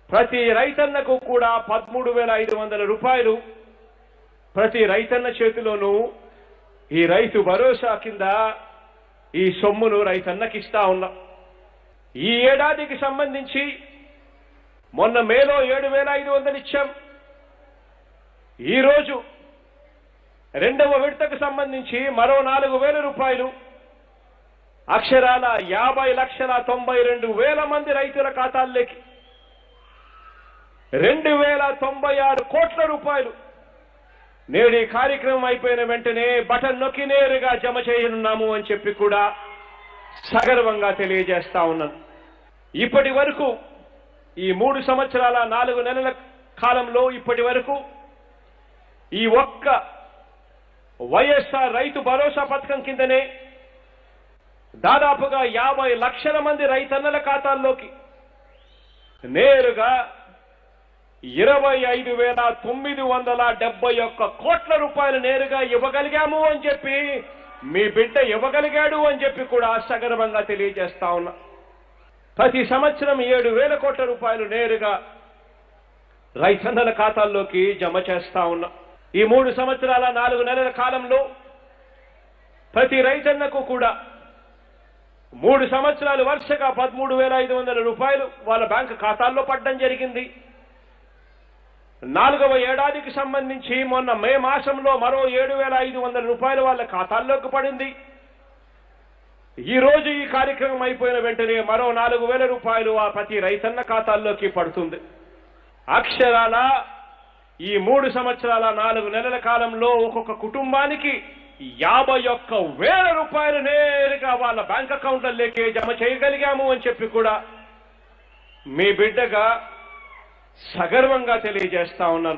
ప్రతి రైతన్నకు కూడా పదమూడు వేల ఐదు వందల రూపాయలు ప్రతి రైతన్న చేతిలోనూ ఈ రైతు భరోసా కింద ఈ సొమ్మును రైతన్నకి ఇస్తా ఉన్నాం ఈ ఏడాదికి సంబంధించి మొన్న మేలో ఏడు వేల ఐదు వందలు ఇచ్చాం ఈరోజు రెండవ విడతకు సంబంధించి మరో నాలుగు వేల రూపాయలు అక్షరాల యాభై లక్షల తొంభై రెండు వేల మంది రైతుల ఖాతాల్లోకి రెండు వేల తొంభై ఆరు కోట్ల రూపాయలు నేడు ఈ కార్యక్రమం అయిపోయిన వెంటనే బటన్ నొక్కి నేరుగా జమ చేయనున్నాము అని చెప్పి కూడా సగర్వంగా తెలియజేస్తా ఉన్నాను ఇప్పటి వరకు ఈ మూడు సంవత్సరాల నాలుగు నెలల కాలంలో ఇప్పటి వరకు ఈ ఒక్క వైఎస్ఆర్ రైతు భరోసా పథకం కిందనే దాదాపుగా యాభై లక్షల మంది రైతన్నల ఖాతాల్లోకి నేరుగా ఇరవై ఐదు వేల తొమ్మిది వందల డెబ్బై ఒక్క కోట్ల రూపాయలు నేరుగా ఇవ్వగలిగాము అని చెప్పి మీ బిడ్డ ఇవ్వగలిగాడు అని చెప్పి కూడా సగర్వంగా తెలియజేస్తా ఉన్నా ప్రతి సంవత్సరం ఏడు వేల కోట్ల రూపాయలు నేరుగా రైతన్నల ఖాతాల్లోకి జమ చేస్తా ఉన్నా ఈ మూడు సంవత్సరాల నాలుగు నెలల కాలంలో ప్రతి రైతన్నకు కూడా మూడు సంవత్సరాలు వరుసగా పదమూడు వేల ఐదు వందల రూపాయలు వాళ్ళ బ్యాంకు ఖాతాల్లో పడడం జరిగింది నాలుగవ ఏడాదికి సంబంధించి మొన్న మే మాసంలో మరో ఏడు వేల ఐదు వందల రూపాయలు వాళ్ళ ఖాతాల్లోకి పడింది ఈ రోజు ఈ కార్యక్రమం అయిపోయిన వెంటనే మరో నాలుగు వేల రూపాయలు ఆ ప్రతి రైతన్న ఖాతాల్లోకి పడుతుంది అక్షరాల ఈ మూడు సంవత్సరాల నాలుగు నెలల కాలంలో ఒక్కొక్క కుటుంబానికి యాభై ఒక్క వేల రూపాయలు నేరుగా వాళ్ళ బ్యాంక్ అకౌంట్లలోకి జమ చేయగలిగాము అని చెప్పి కూడా మీ బిడ్డగా సగర్వంగా తెలియజేస్తా ఉన్నాను